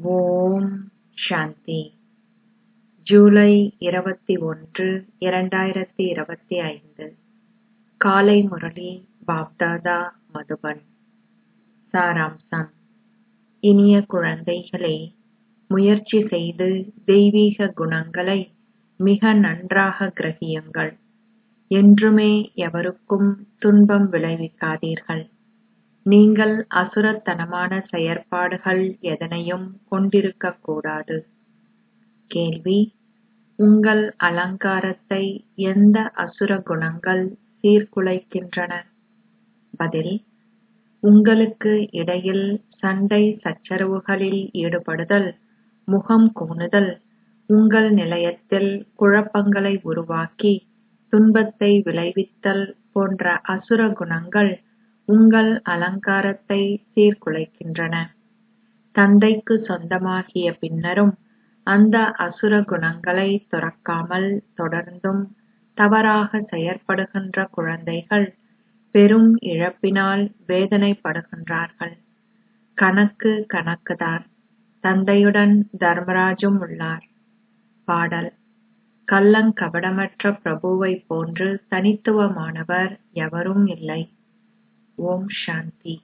ஓம் சாந்தி ஜூலை இருபத்தி ஒன்று இரண்டாயிரத்தி இருபத்தி ஐந்து காலை முரளி பாப்தாதா மதுபன் சாராம்சம் இனிய குழந்தைகளே முயற்சி செய்து தெய்வீக குணங்களை மிக நன்றாக கிரகியுங்கள் என்றுமே எவருக்கும் துன்பம் விளைவிக்காதீர்கள் நீங்கள் அசுரத்தனமான செயற்பாடுகள் எதனையும் கொண்டிருக்கக் கூடாது கேள்வி உங்கள் அலங்காரத்தை எந்த அசுர குணங்கள் சீர்குலைக்கின்றன பதில் உங்களுக்கு இடையில் சண்டை சச்சரவுகளில் ஈடுபடுதல் முகம் கோணுதல் உங்கள் நிலையத்தில் குழப்பங்களை உருவாக்கி துன்பத்தை விளைவித்தல் போன்ற அசுர குணங்கள் உங்கள் அலங்காரத்தை சீர்குலைக்கின்றன தந்தைக்கு சொந்தமாகிய பின்னரும் அந்த அசுர குணங்களை துறக்காமல் தொடர்ந்தும் தவறாக செயற்படுகின்ற குழந்தைகள் பெரும் இழப்பினால் வேதனைப்படுகின்றார்கள் கணக்கு கணக்குதான் தந்தையுடன் தர்மராஜும் உள்ளார் பாடல் கள்ளங்கபடமற்ற பிரபுவைப் போன்று தனித்துவமானவர் எவரும் இல்லை ஓம் சாந்தி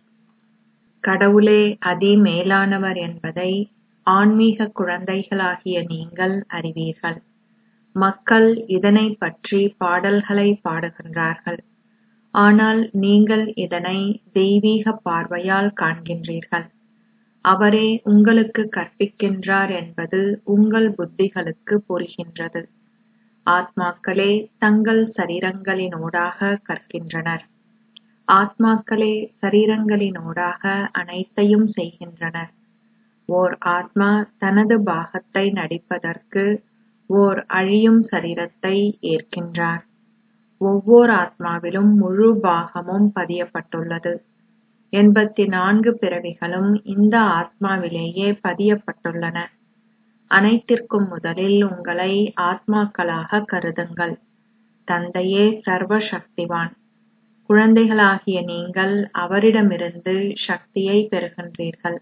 கடவுளே அதிமேலானவர் என்பதை ஆன்மீக குழந்தைகளாகிய நீங்கள் அறிவீர்கள் மக்கள் இதனைப் பற்றி பாடல்களை பாடுகின்றார்கள் ஆனால் நீங்கள் இதனை தெய்வீக பார்வையால் காண்கின்றீர்கள் அவரே உங்களுக்கு கற்பிக்கின்றார் என்பது உங்கள் புத்திகளுக்கு புரிகின்றது ஆத்மாக்களே தங்கள் சரீரங்களினூடாக கற்கின்றனர் ஆத்மாக்களே சரீரங்களினூடாக அனைத்தையும் செய்கின்றனர் ஓர் ஆத்மா தனது பாகத்தை நடிப்பதற்கு ஓர் அழியும் சரீரத்தை ஏற்கின்றார் ஒவ்வொரு ஆத்மாவிலும் முழு பாகமும் பதியப்பட்டுள்ளது எண்பத்தி நான்கு பிறவிகளும் இந்த ஆத்மாவிலேயே பதியப்பட்டுள்ளன அனைத்திற்கும் முதலில் உங்களை ஆத்மாக்களாக கருதுங்கள் தந்தையே சர்வ சக்திவான் குழந்தைகளாகிய நீங்கள் அவரிடமிருந்து சக்தியை பெறுகின்றீர்கள்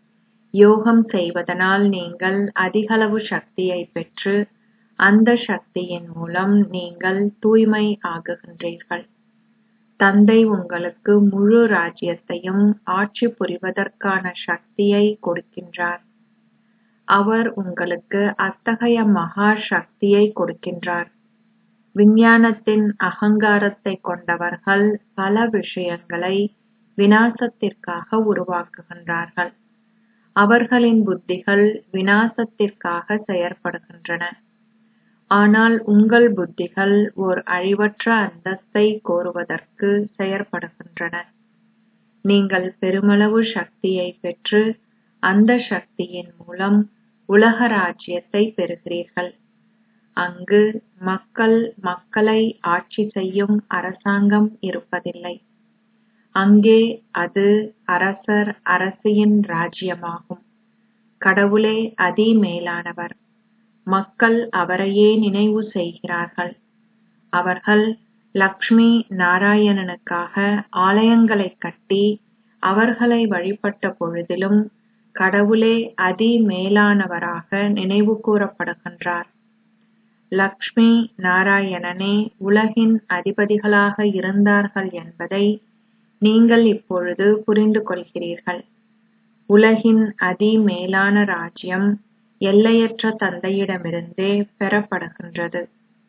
யோகம் செய்வதனால் நீங்கள் அதிகளவு சக்தியை பெற்று அந்த சக்தியின் மூலம் நீங்கள் தூய்மை ஆகுகின்றீர்கள் தந்தை உங்களுக்கு முழு ராஜ்யத்தையும் ஆட்சி புரிவதற்கான சக்தியை கொடுக்கின்றார் அவர் உங்களுக்கு அத்தகைய மகா சக்தியை கொடுக்கின்றார் விஞ்ஞானத்தின் அகங்காரத்தை கொண்டவர்கள் பல விஷயங்களை வினாசத்திற்காக உருவாக்குகின்றார்கள் அவர்களின் புத்திகள் வினாசத்திற்காக செயற்படுகின்றன ஆனால் உங்கள் புத்திகள் ஓர் அழிவற்ற அந்தஸ்தை கோருவதற்கு செயற்படுகின்றன நீங்கள் பெருமளவு சக்தியை பெற்று அந்த சக்தியின் மூலம் உலக ராஜ்யத்தை பெறுகிறீர்கள் அங்கு மக்கள் மக்களை ஆட்சி செய்யும் அரசாங்கம் இருப்பதில்லை அங்கே அது அரசர் அரசியின் ராஜ்யமாகும் கடவுளே அதிமேலானவர் மக்கள் அவரையே நினைவு செய்கிறார்கள் அவர்கள் லக்ஷ்மி நாராயணனுக்காக ஆலயங்களைக் கட்டி அவர்களை வழிபட்ட பொழுதிலும் கடவுளே அதிமேலானவராக நினைவு கூறப்படுகின்றார் லக்ஷ்மி நாராயணனே உலகின் அதிபதிகளாக இருந்தார்கள் என்பதை நீங்கள் இப்பொழுது புரிந்து கொள்கிறீர்கள் உலகின் அதிமேலான ராஜ்யம் எல்லையற்ற தந்தையிடமிருந்தே பெறப்படுகின்றது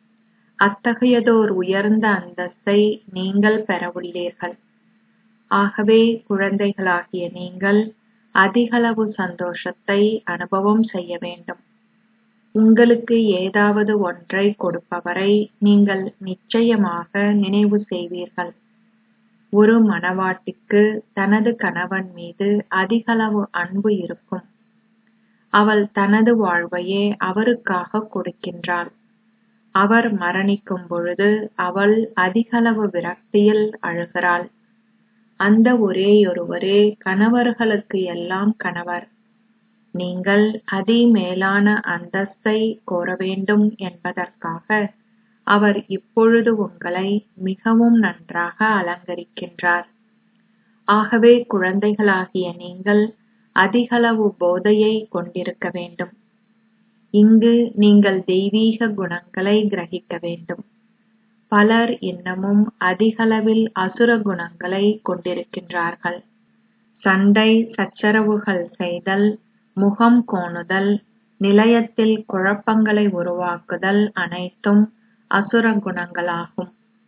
அத்தகையதோர் உயர்ந்த அந்தஸ்தை நீங்கள் பெறவுள்ளீர்கள் ஆகவே குழந்தைகளாகிய நீங்கள் அதிகளவு சந்தோஷத்தை அனுபவம் செய்ய வேண்டும் உங்களுக்கு ஏதாவது ஒன்றை கொடுப்பவரை நீங்கள் நிச்சயமாக நினைவு செய்வீர்கள் ஒரு மணவாட்டிக்கு தனது கணவன் மீது அதிகளவு அன்பு இருக்கும் அவள் தனது வாழ்வையே அவருக்காக கொடுக்கின்றாள் அவர் மரணிக்கும் பொழுது அவள் அதிகளவு விரக்தியில் அழுகிறாள் அந்த ஒரேயொருவரே கணவர்களுக்கு எல்லாம் கணவர் நீங்கள் அதிமேலான அந்தஸ்தை கோர வேண்டும் என்பதற்காக அவர் இப்பொழுது உங்களை மிகவும் நன்றாக அலங்கரிக்கின்றார் ஆகவே குழந்தைகளாகிய நீங்கள் அதிகளவு போதையை கொண்டிருக்க வேண்டும் இங்கு நீங்கள் தெய்வீக குணங்களை கிரகிக்க வேண்டும் பலர் இன்னமும் அதிகளவில் அசுர குணங்களை கொண்டிருக்கின்றார்கள் சண்டை சச்சரவுகள் செய்தல் முகம் கோணுதல் நிலையத்தில் குழப்பங்களை உருவாக்குதல் அனைத்தும் அசுர குணங்களாகும்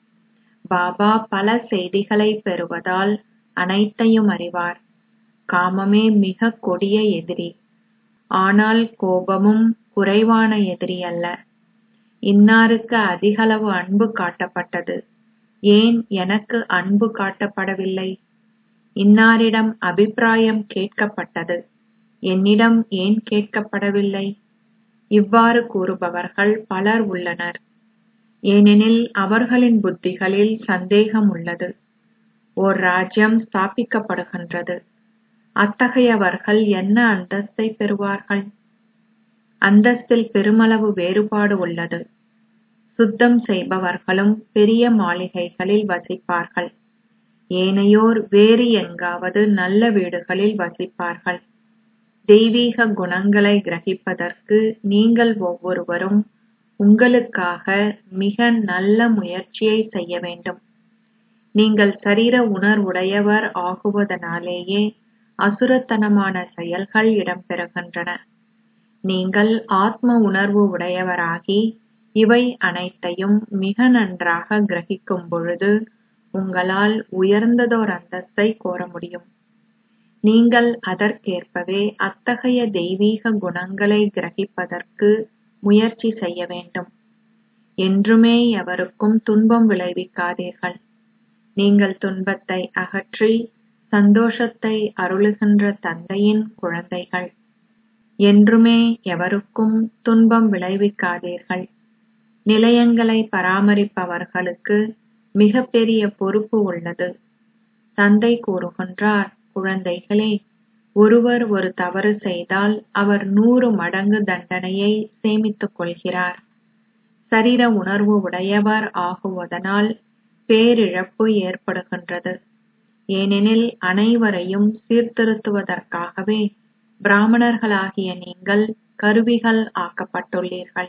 பாபா பல செய்திகளை பெறுவதால் அனைத்தையும் அறிவார் காமமே மிக கொடிய எதிரி ஆனால் கோபமும் குறைவான எதிரி அல்ல இன்னாருக்கு அதிகளவு அன்பு காட்டப்பட்டது ஏன் எனக்கு அன்பு காட்டப்படவில்லை இன்னாரிடம் அபிப்பிராயம் கேட்கப்பட்டது என்னிடம் ஏன் கேட்கப்படவில்லை இவ்வாறு கூறுபவர்கள் பலர் உள்ளனர் ஏனெனில் அவர்களின் புத்திகளில் சந்தேகம் உள்ளது ஓர் ராஜ்யம் ஸ்தாபிக்கப்படுகின்றது அத்தகையவர்கள் என்ன அந்தஸ்தை பெறுவார்கள் அந்தஸ்தில் பெருமளவு வேறுபாடு உள்ளது சுத்தம் செய்பவர்களும் பெரிய மாளிகைகளில் வசிப்பார்கள் ஏனையோர் வேறு எங்காவது நல்ல வீடுகளில் வசிப்பார்கள் தெய்வீக குணங்களை கிரகிப்பதற்கு நீங்கள் ஒவ்வொருவரும் உங்களுக்காக மிக நல்ல முயற்சியை செய்ய வேண்டும் நீங்கள் சரீர உணர்வுடையவர் ஆகுவதனாலேயே அசுரத்தனமான செயல்கள் இடம்பெறுகின்றன நீங்கள் ஆத்ம உணர்வு உடையவராகி இவை அனைத்தையும் மிக நன்றாக கிரகிக்கும் பொழுது உங்களால் உயர்ந்ததோர் அந்தஸ்தை கோர முடியும் நீங்கள் அதற்கேற்பவே அத்தகைய தெய்வீக குணங்களை கிரகிப்பதற்கு முயற்சி செய்ய வேண்டும் என்றுமே எவருக்கும் துன்பம் விளைவிக்காதீர்கள் நீங்கள் துன்பத்தை அகற்றி சந்தோஷத்தை அருளுகின்ற தந்தையின் குழந்தைகள் என்றுமே எவருக்கும் துன்பம் விளைவிக்காதீர்கள் நிலையங்களை பராமரிப்பவர்களுக்கு மிகப்பெரிய பொறுப்பு உள்ளது தந்தை கூறுகின்றார் குழந்தைகளே ஒருவர் ஒரு தவறு செய்தால் அவர் நூறு மடங்கு தண்டனையை சேமித்துக் கொள்கிறார் சரீர உணர்வு உடையவர் ஆகுவதனால் பேரிழப்பு ஏற்படுகின்றது ஏனெனில் அனைவரையும் சீர்திருத்துவதற்காகவே பிராமணர்களாகிய நீங்கள் கருவிகள் ஆக்கப்பட்டுள்ளீர்கள்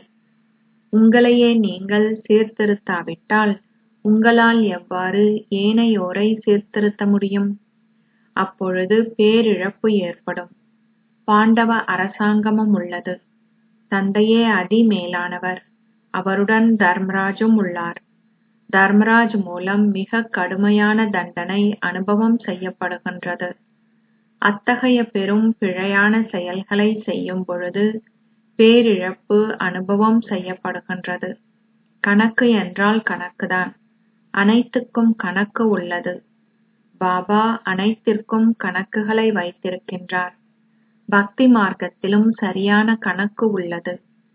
உங்களையே நீங்கள் சீர்திருத்தாவிட்டால் உங்களால் எவ்வாறு ஏனையோரை சீர்திருத்த முடியும் அப்பொழுது பேரிழப்பு ஏற்படும் பாண்டவ அரசாங்கமும் உள்ளது தந்தையே அதிமேலானவர் அவருடன் தர்மராஜும் உள்ளார் தர்மராஜ் மூலம் மிக கடுமையான தண்டனை அனுபவம் செய்யப்படுகின்றது அத்தகைய பெரும் பிழையான செயல்களை செய்யும் பொழுது பேரிழப்பு அனுபவம் செய்யப்படுகின்றது கணக்கு என்றால் கணக்குதான் அனைத்துக்கும் கணக்கு உள்ளது பாபா அனைத்திற்கும் கணக்குகளை வைத்திருக்கின்றார் பக்தி மார்க்கத்திலும் சரியான கணக்கு உள்ளது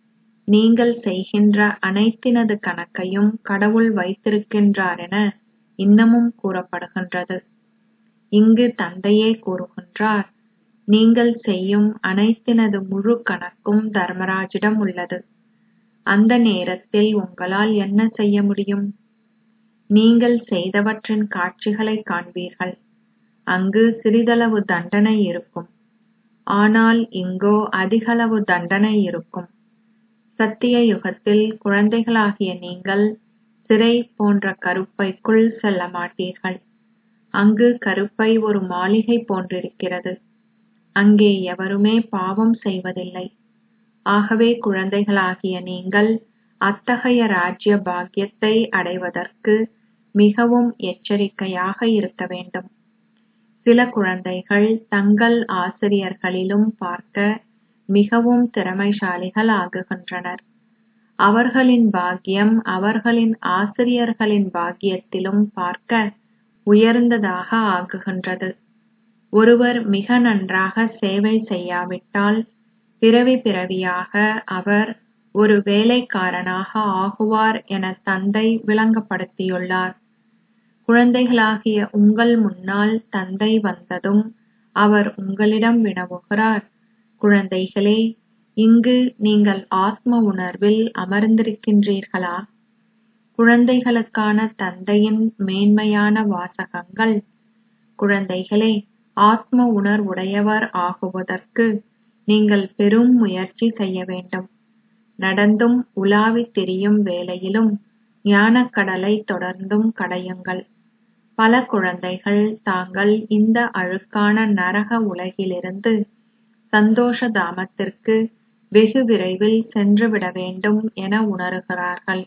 நீங்கள் செய்கின்ற அனைத்தினது கணக்கையும் கடவுள் வைத்திருக்கின்றார் என இன்னமும் கூறப்படுகின்றது இங்கு தந்தையே கூறுகின்றார் நீங்கள் செய்யும் அனைத்தினது முழு கணக்கும் தர்மராஜிடம் உள்ளது அந்த நேரத்தில் உங்களால் என்ன செய்ய முடியும் நீங்கள் செய்தவற்றின் காட்சிகளை காண்பீர்கள் அங்கு சிறிதளவு தண்டனை இருக்கும் ஆனால் இங்கோ அதிகளவு தண்டனை இருக்கும் சத்திய யுகத்தில் குழந்தைகளாகிய நீங்கள் சிறை போன்ற கருப்பைக்குள் செல்ல மாட்டீர்கள் அங்கு கருப்பை ஒரு மாளிகை போன்றிருக்கிறது அங்கே எவருமே பாவம் செய்வதில்லை ஆகவே குழந்தைகளாகிய நீங்கள் அத்தகைய ராஜ்ய பாக்கியத்தை அடைவதற்கு மிகவும் எச்சரிக்கையாக இருக்க வேண்டும் சில குழந்தைகள் தங்கள் ஆசிரியர்களிலும் பார்க்க மிகவும் திறமைசாலிகள் ஆகுகின்றனர் அவர்களின் பாக்கியம் அவர்களின் ஆசிரியர்களின் பாக்கியத்திலும் பார்க்க உயர்ந்ததாக ஆகுகின்றது ஒருவர் மிக நன்றாக சேவை செய்யாவிட்டால் பிறவி பிறவியாக அவர் ஒரு வேலைக்காரனாக ஆகுவார் என தந்தை விளங்கப்படுத்தியுள்ளார் குழந்தைகளாகிய உங்கள் முன்னால் தந்தை வந்ததும் அவர் உங்களிடம் வினவுகிறார் குழந்தைகளே இங்கு நீங்கள் ஆத்ம உணர்வில் அமர்ந்திருக்கின்றீர்களா குழந்தைகளுக்கான தந்தையின் மேன்மையான வாசகங்கள் குழந்தைகளே ஆத்ம உணர்வுடையவர் ஆகுவதற்கு நீங்கள் பெரும் முயற்சி செய்ய வேண்டும் நடந்தும் உலாவித் திரியும் வேளையிலும் ஞானக்கடலை தொடர்ந்தும் கடையுங்கள் பல குழந்தைகள் தாங்கள் இந்த அழுக்கான நரக உலகிலிருந்து சந்தோஷ தாமத்திற்கு வெகு விரைவில் சென்றுவிட வேண்டும் என உணருகிறார்கள்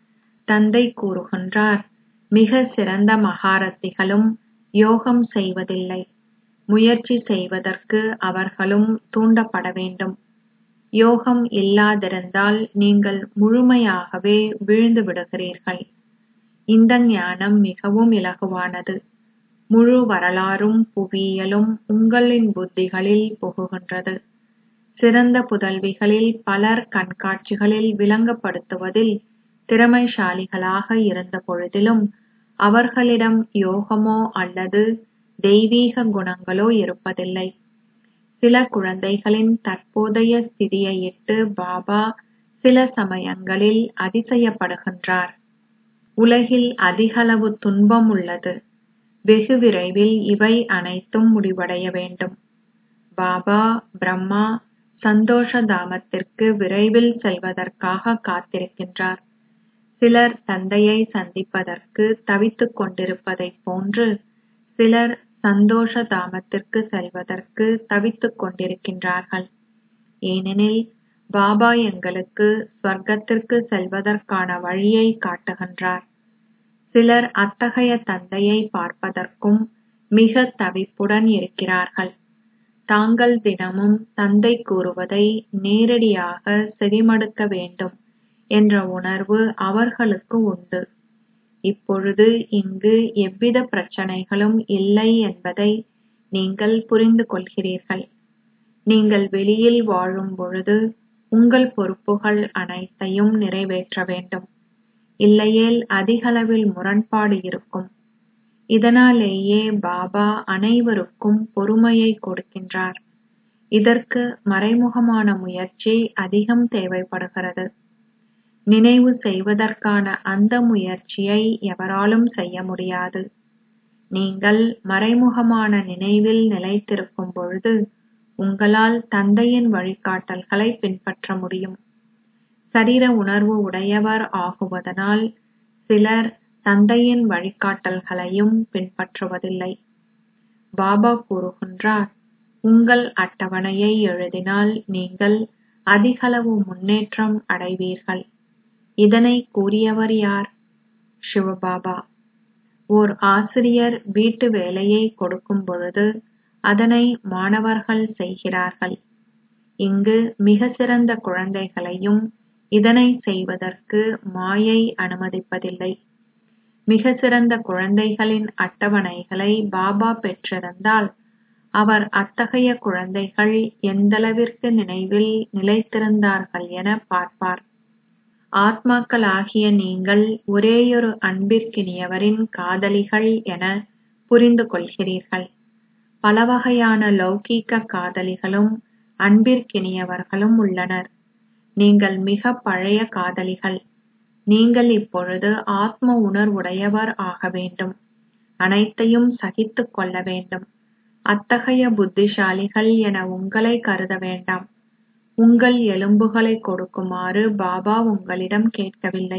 தந்தை கூறுகின்றார் மிக சிறந்த மகாரத்திகளும் யோகம் செய்வதில்லை முயற்சி செய்வதற்கு அவர்களும் தூண்டப்பட வேண்டும் யோகம் இல்லாதிருந்தால் நீங்கள் முழுமையாகவே வீழ்ந்து விடுகிறீர்கள் இந்த ஞானம் மிகவும் இலகுவானது முழு வரலாறும் புவியியலும் உங்களின் புத்திகளில் புகுகின்றது சிறந்த புதல்விகளில் பலர் கண்காட்சிகளில் விளங்கப்படுத்துவதில் திறமைசாலிகளாக இருந்த பொழுதிலும் அவர்களிடம் யோகமோ அல்லது தெய்வீக குணங்களோ இருப்பதில்லை சில குழந்தைகளின் தற்போதைய ஸ்திதியையிட்டு பாபா சில சமயங்களில் அதிசயப்படுகின்றார் உலகில் அதிகளவு துன்பம் உள்ளது வெகு விரைவில் இவை அனைத்தும் முடிவடைய வேண்டும் பாபா பிரம்மா சந்தோஷ தாமத்திற்கு விரைவில் செல்வதற்காக காத்திருக்கின்றார் சிலர் தந்தையை சந்திப்பதற்கு தவித்துக் கொண்டிருப்பதைப் போன்று சிலர் சந்தோஷ தாமத்திற்கு செல்வதற்கு தவித்துக் கொண்டிருக்கின்றார்கள் ஏனெனில் பாபா எங்களுக்கு ஸ்வர்க்கத்திற்கு செல்வதற்கான வழியை காட்டுகின்றார் சிலர் அத்தகைய தந்தையை பார்ப்பதற்கும் மிக தவிப்புடன் இருக்கிறார்கள் தாங்கள் தினமும் தந்தை கூறுவதை நேரடியாக செவிமடுக்க வேண்டும் என்ற உணர்வு அவர்களுக்கு உண்டு இப்பொழுது இங்கு எவ்வித பிரச்சனைகளும் இல்லை என்பதை நீங்கள் புரிந்து கொள்கிறீர்கள் நீங்கள் வெளியில் வாழும் பொழுது உங்கள் பொறுப்புகள் அனைத்தையும் நிறைவேற்ற வேண்டும் இல்லையேல் அதிகளவில் முரண்பாடு இருக்கும் இதனாலேயே பாபா அனைவருக்கும் பொறுமையை கொடுக்கின்றார் இதற்கு மறைமுகமான முயற்சி அதிகம் தேவைப்படுகிறது நினைவு செய்வதற்கான அந்த முயற்சியை எவராலும் செய்ய முடியாது நீங்கள் மறைமுகமான நினைவில் நிலைத்திருக்கும் பொழுது உங்களால் தந்தையின் வழிகாட்டல்களை பின்பற்ற முடியும் சரீர உணர்வு உடையவர் ஆகுவதனால் சிலர் தந்தையின் வழிகாட்டல்களையும் பின்பற்றுவதில்லை பாபா கூறுகின்றார் உங்கள் அட்டவணையை எழுதினால் நீங்கள் அதிகளவு முன்னேற்றம் அடைவீர்கள் இதனை கூறியவர் யார் சிவபாபா ஓர் ஆசிரியர் வீட்டு வேலையை கொடுக்கும் பொழுது அதனை மாணவர்கள் செய்கிறார்கள் இங்கு மிக சிறந்த குழந்தைகளையும் இதனை செய்வதற்கு மாயை அனுமதிப்பதில்லை மிக சிறந்த குழந்தைகளின் அட்டவணைகளை பாபா பெற்றிருந்தால் அவர் அத்தகைய குழந்தைகள் எந்தளவிற்கு நினைவில் நிலைத்திருந்தார்கள் என பார்ப்பார் ஆத்மாக்களாகிய நீங்கள் ஒரேயொரு அன்பிற்கினியவரின் காதலிகள் என புரிந்து கொள்கிறீர்கள் பலவகையான லௌகீக காதலிகளும் அன்பிற்கினியவர்களும் உள்ளனர் நீங்கள் மிக பழைய காதலிகள் நீங்கள் இப்பொழுது ஆத்ம உணர்வுடையவர் ஆக வேண்டும் அனைத்தையும் சகித்துக் கொள்ள வேண்டும் அத்தகைய புத்திசாலிகள் என உங்களை கருத வேண்டாம் உங்கள் எலும்புகளை கொடுக்குமாறு பாபா உங்களிடம் கேட்கவில்லை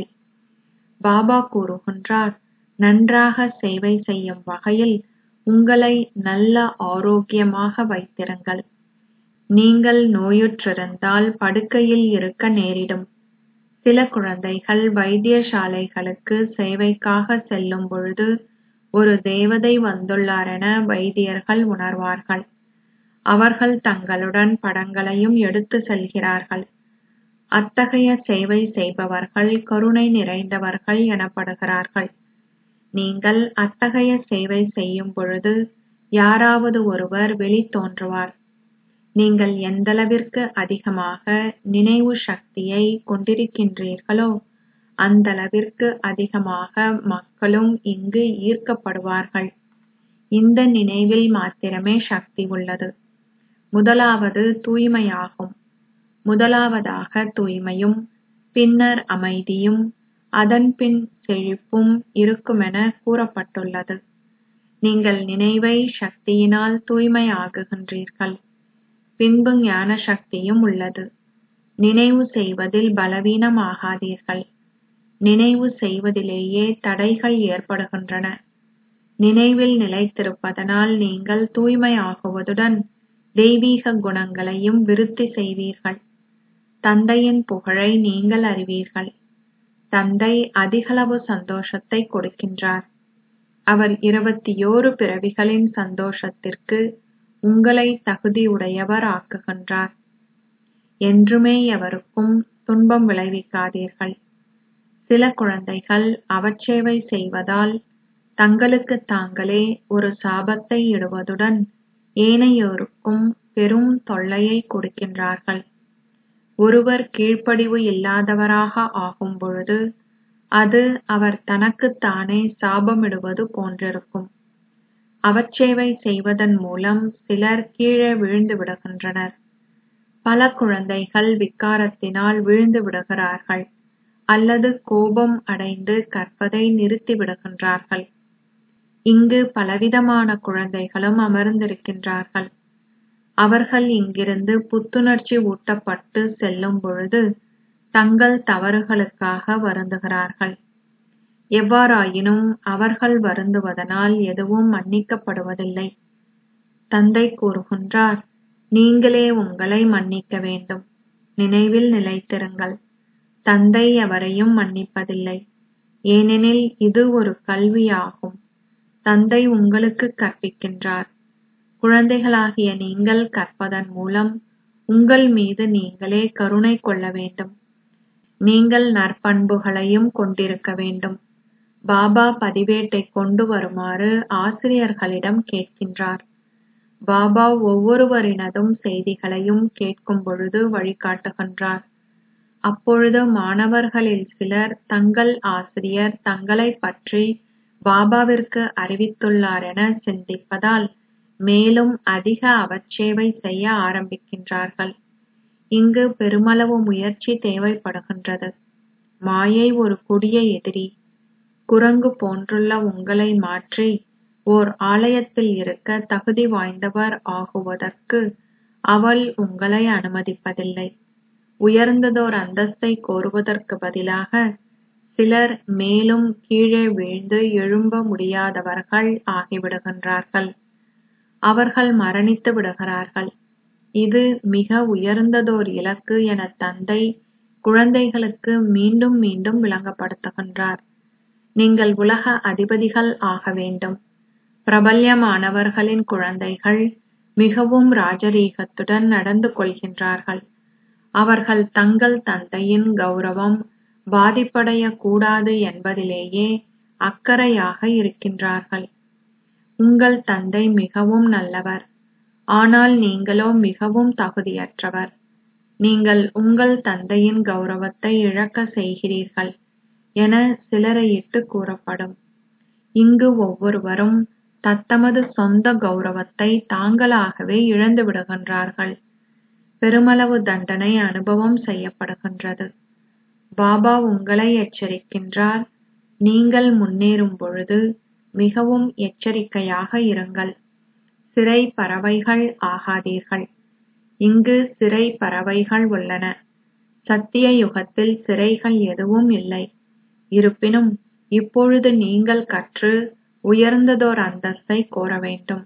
பாபா கூறுகின்றார் நன்றாக சேவை செய்யும் வகையில் உங்களை நல்ல ஆரோக்கியமாக வைத்திருங்கள் நீங்கள் நோயுற்றிருந்தால் படுக்கையில் இருக்க நேரிடும் சில குழந்தைகள் வைத்தியசாலைகளுக்கு சேவைக்காக செல்லும் பொழுது ஒரு தேவதை வந்துள்ளாரென வைத்தியர்கள் உணர்வார்கள் அவர்கள் தங்களுடன் படங்களையும் எடுத்து செல்கிறார்கள் அத்தகைய சேவை செய்பவர்கள் கருணை நிறைந்தவர்கள் எனப்படுகிறார்கள் நீங்கள் அத்தகைய சேவை செய்யும் பொழுது யாராவது ஒருவர் வெளித்தோன்றுவார் நீங்கள் எந்தளவிற்கு அதிகமாக நினைவு சக்தியை கொண்டிருக்கின்றீர்களோ அந்தளவிற்கு அதிகமாக மக்களும் இங்கு ஈர்க்கப்படுவார்கள் இந்த நினைவில் மாத்திரமே சக்தி உள்ளது முதலாவது தூய்மையாகும் முதலாவதாக தூய்மையும் பின்னர் அமைதியும் அதன்பின் செழிப்பும் இருக்குமென கூறப்பட்டுள்ளது நீங்கள் நினைவை சக்தியினால் தூய்மையாக்குகின்றீர்கள் பின்பு ஞான சக்தியும் உள்ளது நினைவு செய்வதில் பலவீனம் ஆகாதீர்கள் நினைவு செய்வதிலேயே தடைகள் ஏற்படுகின்றன நினைவில் நிலைத்திருப்பதனால் நீங்கள் தூய்மையாகுவதுடன் தெய்வீக குணங்களையும் விருத்தி செய்வீர்கள் தந்தையின் புகழை நீங்கள் அறிவீர்கள் தந்தை அதிகளவு சந்தோஷத்தை கொடுக்கின்றார் அவர் இருபத்தியோரு பிறவிகளின் சந்தோஷத்திற்கு உங்களை தகுதியுடையவர் ஆக்குகின்றார் என்றுமே எவருக்கும் துன்பம் விளைவிக்காதீர்கள் சில குழந்தைகள் அவச்சேவை செய்வதால் தங்களுக்கு தாங்களே ஒரு சாபத்தை இடுவதுடன் ஏனையோருக்கும் பெரும் தொல்லையை கொடுக்கின்றார்கள் ஒருவர் கீழ்ப்படிவு இல்லாதவராக ஆகும் பொழுது அது அவர் தனக்குத்தானே சாபமிடுவது போன்றிருக்கும் அவச்சேவை செய்வதன் மூலம் சிலர் கீழே விழுந்து விடுகின்றனர் பல குழந்தைகள் விக்காரத்தினால் விழுந்து விடுகிறார்கள் அல்லது கோபம் அடைந்து கற்பதை நிறுத்தி விடுகின்றார்கள் இங்கு பலவிதமான குழந்தைகளும் அமர்ந்திருக்கின்றார்கள் அவர்கள் இங்கிருந்து புத்துணர்ச்சி ஊட்டப்பட்டு செல்லும் பொழுது தங்கள் தவறுகளுக்காக வருந்துகிறார்கள் எவ்வாறாயினும் அவர்கள் வருந்துவதனால் எதுவும் மன்னிக்கப்படுவதில்லை தந்தை கூறுகின்றார் நீங்களே உங்களை மன்னிக்க வேண்டும் நினைவில் நிலைத்திருங்கள் தந்தை எவரையும் மன்னிப்பதில்லை ஏனெனில் இது ஒரு கல்வியாகும் தந்தை உங்களுக்கு கற்பிக்கின்றார் குழந்தைகளாகிய நீங்கள் கற்பதன் மூலம் உங்கள் மீது நீங்களே கருணை கொள்ள வேண்டும் நீங்கள் நற்பண்புகளையும் கொண்டிருக்க வேண்டும் பாபா பதிவேட்டை கொண்டு வருமாறு ஆசிரியர்களிடம் கேட்கின்றார் பாபா ஒவ்வொருவரினதும் செய்திகளையும் கேட்கும் பொழுது வழிகாட்டுகின்றார் அப்பொழுது மாணவர்களில் சிலர் தங்கள் ஆசிரியர் தங்களைப் பற்றி பாபாவிற்கு அறிவித்துள்ளார் என சிந்திப்பதால் மேலும் அதிக அவச்சேவை செய்ய ஆரம்பிக்கின்றார்கள் இங்கு பெருமளவு முயற்சி தேவைப்படுகின்றது மாயை ஒரு கொடிய எதிரி குரங்கு போன்றுள்ள உங்களை மாற்றி ஓர் ஆலயத்தில் இருக்க தகுதி வாய்ந்தவர் ஆகுவதற்கு அவள் உங்களை அனுமதிப்பதில்லை உயர்ந்ததோர் அந்தஸ்தை கோருவதற்கு பதிலாக சிலர் மேலும் கீழே வீழ்ந்து எழும்ப முடியாதவர்கள் ஆகிவிடுகின்றார்கள் அவர்கள் மரணித்து விடுகிறார்கள் இது மிக உயர்ந்ததோர் இலக்கு என தந்தை குழந்தைகளுக்கு மீண்டும் மீண்டும் விளங்கப்படுத்துகின்றார் நீங்கள் உலக அதிபதிகள் ஆக வேண்டும் பிரபல்யமானவர்களின் குழந்தைகள் மிகவும் ராஜரீகத்துடன் நடந்து கொள்கின்றார்கள் அவர்கள் தங்கள் தந்தையின் கௌரவம் பாதிப்படையக் கூடாது என்பதிலேயே அக்கறையாக இருக்கின்றார்கள் உங்கள் தந்தை மிகவும் நல்லவர் ஆனால் நீங்களோ மிகவும் தகுதியற்றவர் நீங்கள் உங்கள் தந்தையின் கௌரவத்தை இழக்க செய்கிறீர்கள் என சிலரையிட்டு கூறப்படும் இங்கு ஒவ்வொருவரும் தத்தமது சொந்த கௌரவத்தை தாங்களாகவே இழந்து விடுகின்றார்கள் பெருமளவு தண்டனை அனுபவம் செய்யப்படுகின்றது பாபா உங்களை எச்சரிக்கின்றார் நீங்கள் முன்னேறும் பொழுது மிகவும் எச்சரிக்கையாக இருங்கள் சிறை பறவைகள் ஆகாதீர்கள் இங்கு சிறை பறவைகள் உள்ளன சத்திய யுகத்தில் சிறைகள் எதுவும் இல்லை இருப்பினும் இப்பொழுது நீங்கள் கற்று உயர்ந்ததோர் அந்தஸ்தை கோர வேண்டும்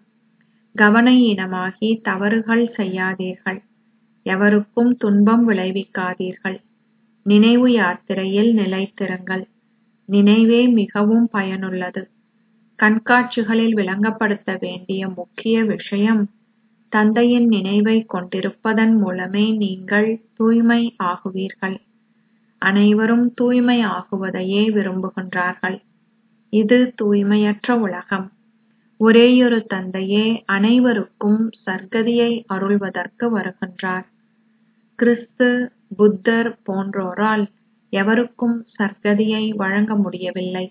கவனயீனமாகி தவறுகள் செய்யாதீர்கள் எவருக்கும் துன்பம் விளைவிக்காதீர்கள் நினைவு யாத்திரையில் நிலைத்திருங்கள் நினைவே மிகவும் பயனுள்ளது கண்காட்சிகளில் விளங்கப்படுத்த வேண்டிய முக்கிய விஷயம் தந்தையின் நினைவை கொண்டிருப்பதன் மூலமே நீங்கள் தூய்மை ஆகுவீர்கள் அனைவரும் தூய்மை ஆகுவதையே விரும்புகின்றார்கள் இது தூய்மையற்ற உலகம் ஒரேயொரு தந்தையே அனைவருக்கும் சர்க்கதியை அருள்வதற்கு வருகின்றார் கிறிஸ்து புத்தர் போன்றோரால் எவருக்கும் சர்க்கதியை வழங்க முடியவில்லை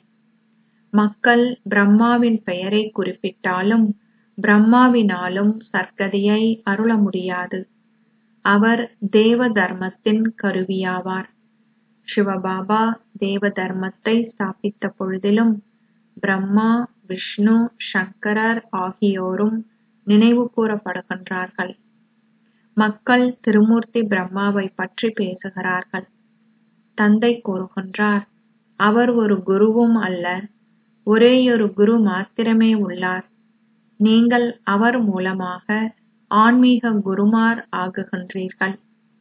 மக்கள் பிரம்மாவின் பெயரை குறிப்பிட்டாலும் பிரம்மாவினாலும் சர்க்கதியை அருள முடியாது அவர் தேவ தர்மத்தின் கருவியாவார் சிவபாபா தேவ தர்மத்தை ஸ்தாபித்த பொழுதிலும் பிரம்மா விஷ்ணு சங்கரர் ஆகியோரும் நினைவு கூறப்படுகின்றார்கள் மக்கள் திருமூர்த்தி பிரம்மாவை பற்றி பேசுகிறார்கள் தந்தை கூறுகின்றார் அவர் ஒரு குருவும் அல்ல ஒரேயொரு குரு மாத்திரமே உள்ளார் நீங்கள் அவர் மூலமாக ஆன்மீக குருமார் ஆகுகின்றீர்கள்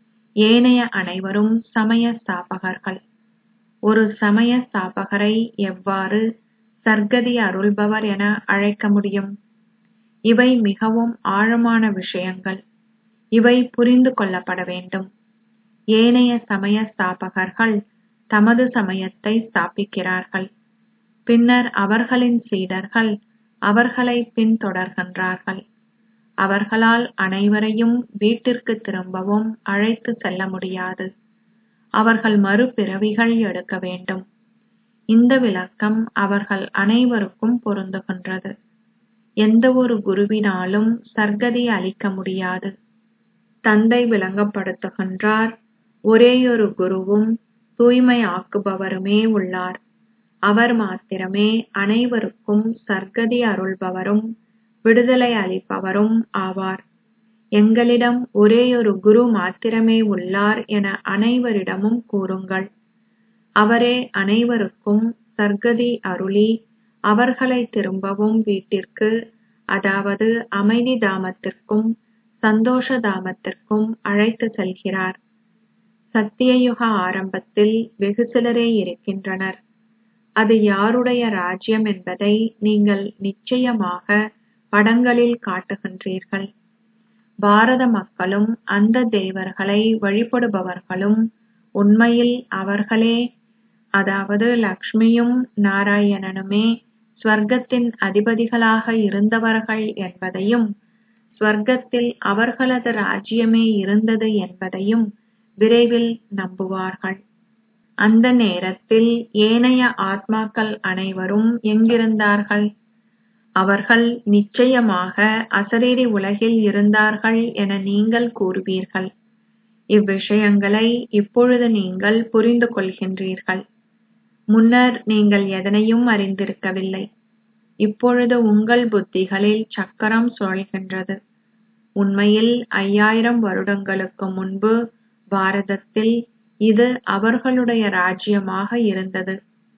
ஏனைய அனைவரும் சமய ஸ்தாபகர்கள் ஒரு சமய ஸ்தாபகரை எவ்வாறு சர்க்கதி அருள்பவர் என அழைக்க முடியும் இவை மிகவும் ஆழமான விஷயங்கள் இவை புரிந்து கொள்ளப்பட வேண்டும் ஏனைய சமய ஸ்தாபகர்கள் தமது சமயத்தை ஸ்தாபிக்கிறார்கள் பின்னர் அவர்களின் சீடர்கள் அவர்களை பின்தொடர்கின்றார்கள் அவர்களால் அனைவரையும் வீட்டிற்கு திரும்பவும் அழைத்து செல்ல முடியாது அவர்கள் மறுபிறவிகள் எடுக்க வேண்டும் இந்த விளக்கம் அவர்கள் அனைவருக்கும் பொருந்துகின்றது எந்த ஒரு குருவினாலும் சர்க்கதி அளிக்க முடியாது தந்தை விளங்கப்படுத்துகின்றார் ஒரேயொரு குருவும் தூய்மை ஆக்குபவருமே உள்ளார் அவர் மாத்திரமே அனைவருக்கும் சர்க்கதி அருள்பவரும் விடுதலை அளிப்பவரும் ஆவார் எங்களிடம் ஒரேயொரு குரு மாத்திரமே உள்ளார் என அனைவரிடமும் கூறுங்கள் அவரே அனைவருக்கும் சர்க்கதி அருளி அவர்களை திரும்பவும் வீட்டிற்கு அதாவது அமைதி தாமத்திற்கும் சந்தோஷ தாமத்திற்கும் அழைத்து செல்கிறார் சத்தியயுக ஆரம்பத்தில் வெகு சிலரே இருக்கின்றனர் அது யாருடைய ராஜ்யம் என்பதை நீங்கள் நிச்சயமாக படங்களில் காட்டுகின்றீர்கள் பாரத மக்களும் அந்த தேவர்களை வழிபடுபவர்களும் உண்மையில் அவர்களே அதாவது லக்ஷ்மியும் நாராயணனுமே ஸ்வர்க்கத்தின் அதிபதிகளாக இருந்தவர்கள் என்பதையும் ஸ்வர்க்கத்தில் அவர்களது ராஜ்யமே இருந்தது என்பதையும் விரைவில் நம்புவார்கள் அந்த நேரத்தில் ஏனைய ஆத்மாக்கள் அனைவரும் எங்கிருந்தார்கள் அவர்கள் நிச்சயமாக அசரீரி உலகில் இருந்தார்கள் என நீங்கள் கூறுவீர்கள் இவ்விஷயங்களை இப்பொழுது நீங்கள் புரிந்து கொள்கின்றீர்கள் முன்னர் நீங்கள் எதனையும் அறிந்திருக்கவில்லை இப்பொழுது உங்கள் புத்திகளில் சக்கரம் சுழல்கின்றது உண்மையில் ஐயாயிரம் வருடங்களுக்கு முன்பு பாரதத்தில் இது அவர்களுடைய ராஜ்யமாக இருந்தது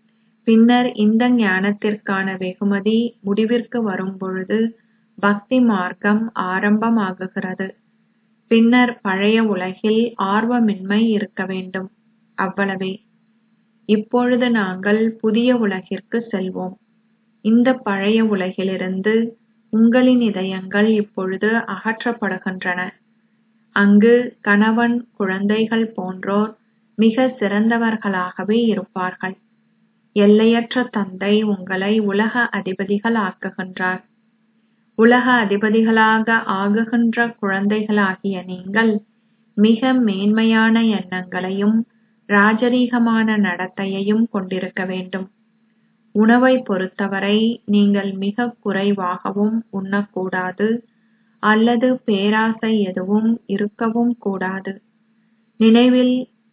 பின்னர் இந்த ஞானத்திற்கான வெகுமதி முடிவிற்கு வரும்பொழுது பக்தி மார்க்கம் ஆரம்பமாகுகிறது பின்னர் பழைய உலகில் ஆர்வமின்மை இருக்க வேண்டும் அவ்வளவே இப்பொழுது நாங்கள் புதிய உலகிற்கு செல்வோம் இந்த பழைய உலகிலிருந்து உங்களின் இதயங்கள் இப்பொழுது அகற்றப்படுகின்றன அங்கு கணவன் குழந்தைகள் போன்றோர் மிக சிறந்தவர்களாகவே இருப்பார்கள் எல்லையற்ற தந்தை உங்களை உலக அதிபதிகள் ஆக்குகின்றார் உலக அதிபதிகளாக ஆகுகின்ற குழந்தைகளாகிய நீங்கள் மிக மேன்மையான எண்ணங்களையும் ராஜரீகமான நடத்தையையும் கொண்டிருக்க வேண்டும் உணவை பொறுத்தவரை நீங்கள் மிக குறைவாகவும் உண்ணக்கூடாது அல்லது பேராசை எதுவும் இருக்கவும் கூடாது நினைவில்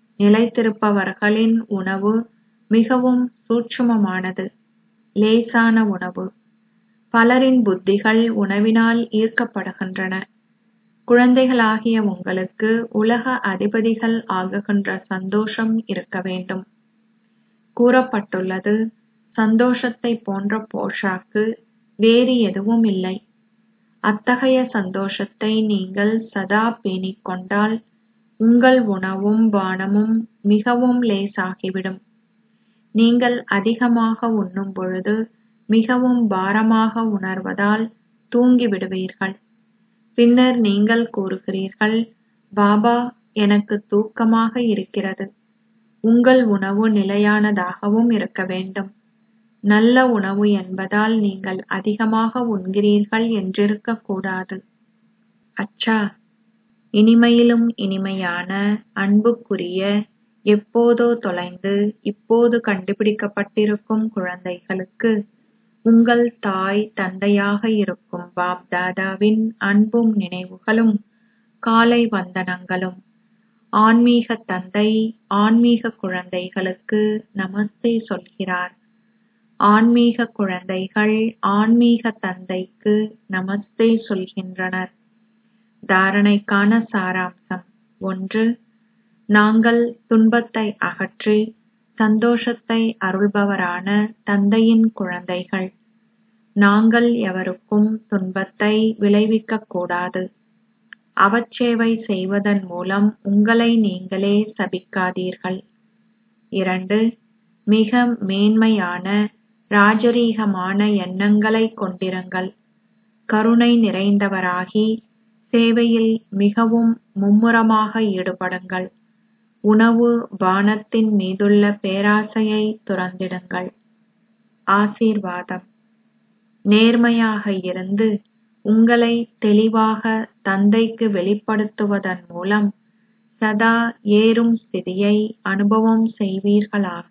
நிலைத்திருப்பவர்களின் உணவு மிகவும் சூட்சுமமானது லேசான உணவு பலரின் புத்திகள் உணவினால் ஈர்க்கப்படுகின்றன குழந்தைகளாகிய உங்களுக்கு உலக அதிபதிகள் ஆகுகின்ற சந்தோஷம் இருக்க வேண்டும் கூறப்பட்டுள்ளது சந்தோஷத்தை போன்ற போஷாக்கு வேறு எதுவும் இல்லை அத்தகைய சந்தோஷத்தை நீங்கள் சதா பேணிக் கொண்டால் உங்கள் உணவும் பானமும் மிகவும் லேசாகிவிடும் நீங்கள் அதிகமாக உண்ணும் பொழுது மிகவும் பாரமாக உணர்வதால் தூங்கி விடுவீர்கள் பின்னர் நீங்கள் கூறுகிறீர்கள் பாபா எனக்கு தூக்கமாக இருக்கிறது உங்கள் உணவு நிலையானதாகவும் இருக்க வேண்டும் நல்ல உணவு என்பதால் நீங்கள் அதிகமாக உண்கிறீர்கள் என்றிருக்க கூடாது அச்சா இனிமையிலும் இனிமையான அன்புக்குரிய எப்போதோ தொலைந்து இப்போது கண்டுபிடிக்கப்பட்டிருக்கும் குழந்தைகளுக்கு உங்கள் தாய் தந்தையாக இருக்கும் பாப் தாதாவின் அன்பும் நினைவுகளும் காலை வந்தனங்களும் ஆன்மீக தந்தை ஆன்மீக குழந்தைகளுக்கு நமஸ்தே சொல்கிறார் ஆன்மீக குழந்தைகள் ஆன்மீக தந்தைக்கு நமஸ்தே சொல்கின்றனர் தாரணைக்கான சாராம்சம் ஒன்று நாங்கள் துன்பத்தை அகற்றி சந்தோஷத்தை அருள்பவரான தந்தையின் குழந்தைகள் நாங்கள் எவருக்கும் துன்பத்தை விளைவிக்கக் கூடாது அவச்சேவை செய்வதன் மூலம் உங்களை நீங்களே சபிக்காதீர்கள் இரண்டு மிக மேன்மையான ராஜரீகமான எண்ணங்களைக் கொண்டிருங்கள் கருணை நிறைந்தவராகி சேவையில் மிகவும் மும்முரமாக ஈடுபடுங்கள் உணவு பானத்தின் மீதுள்ள பேராசையை துறந்திடுங்கள் ஆசீர்வாதம் நேர்மையாக இருந்து உங்களை தெளிவாக தந்தைக்கு வெளிப்படுத்துவதன் மூலம் சதா ஏறும் ஸ்திதியை அனுபவம் செய்வீர்களாக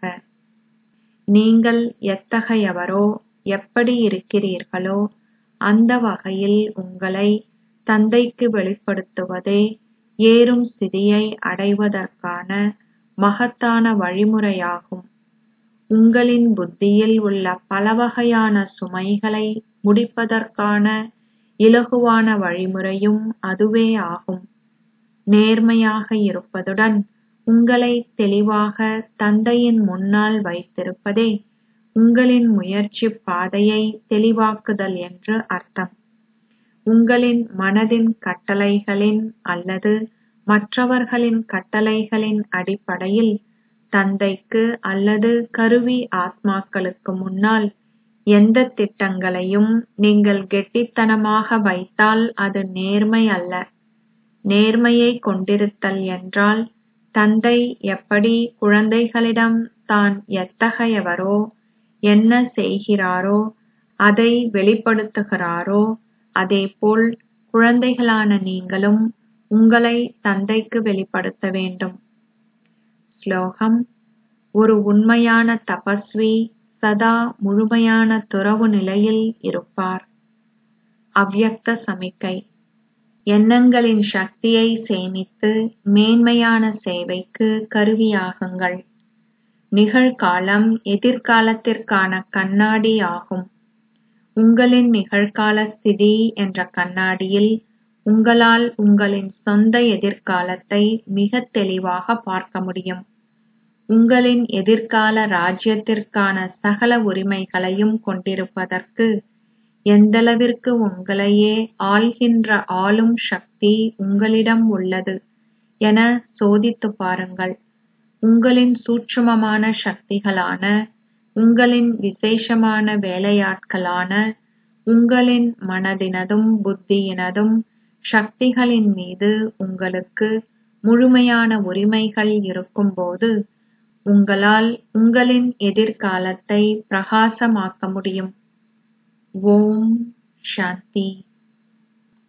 நீங்கள் எத்தகையவரோ எப்படி இருக்கிறீர்களோ அந்த வகையில் உங்களை தந்தைக்கு வெளிப்படுத்துவதே ஏறும் ஸ்திதியை அடைவதற்கான மகத்தான வழிமுறையாகும் உங்களின் புத்தியில் உள்ள பலவகையான சுமைகளை முடிப்பதற்கான இலகுவான வழிமுறையும் அதுவே ஆகும் நேர்மையாக இருப்பதுடன் உங்களை தெளிவாக தந்தையின் முன்னால் வைத்திருப்பதே உங்களின் முயற்சி பாதையை தெளிவாக்குதல் என்று அர்த்தம் உங்களின் மனதின் கட்டளைகளின் அல்லது மற்றவர்களின் கட்டளைகளின் அடிப்படையில் தந்தைக்கு அல்லது கருவி ஆத்மாக்களுக்கு முன்னால் எந்த திட்டங்களையும் நீங்கள் கெட்டித்தனமாக வைத்தால் அது நேர்மை அல்ல நேர்மையை கொண்டிருத்தல் என்றால் தந்தை எப்படி குழந்தைகளிடம் தான் எத்தகையவரோ என்ன செய்கிறாரோ அதை வெளிப்படுத்துகிறாரோ அதேபோல் குழந்தைகளான நீங்களும் உங்களை தந்தைக்கு வெளிப்படுத்த வேண்டும் ஸ்லோகம் ஒரு உண்மையான தபஸ்வி சதா முழுமையான துறவு நிலையில் இருப்பார் அவ்யக்த சமிக்கை எண்ணங்களின் சக்தியை சேமித்து மேன்மையான சேவைக்கு கருவியாகுங்கள் நிகழ்காலம் எதிர்காலத்திற்கான கண்ணாடி ஆகும் உங்களின் நிகழ்கால ஸ்திதி என்ற கண்ணாடியில் உங்களால் உங்களின் சொந்த எதிர்காலத்தை மிகத் தெளிவாக பார்க்க முடியும் உங்களின் எதிர்கால ராஜ்யத்திற்கான சகல உரிமைகளையும் கொண்டிருப்பதற்கு எந்தளவிற்கு உங்களையே ஆள்கின்ற ஆளும் சக்தி உங்களிடம் உள்ளது என சோதித்துப் பாருங்கள் உங்களின் சூட்சுமமான சக்திகளான உங்களின் விசேஷமான வேலையாட்களான உங்களின் மனதினதும் புத்தியினதும் சக்திகளின் மீது உங்களுக்கு முழுமையான உரிமைகள் இருக்கும்போது உங்களால் உங்களின் எதிர்காலத்தை பிரகாசமாக்க முடியும் ஓம் சாந்தி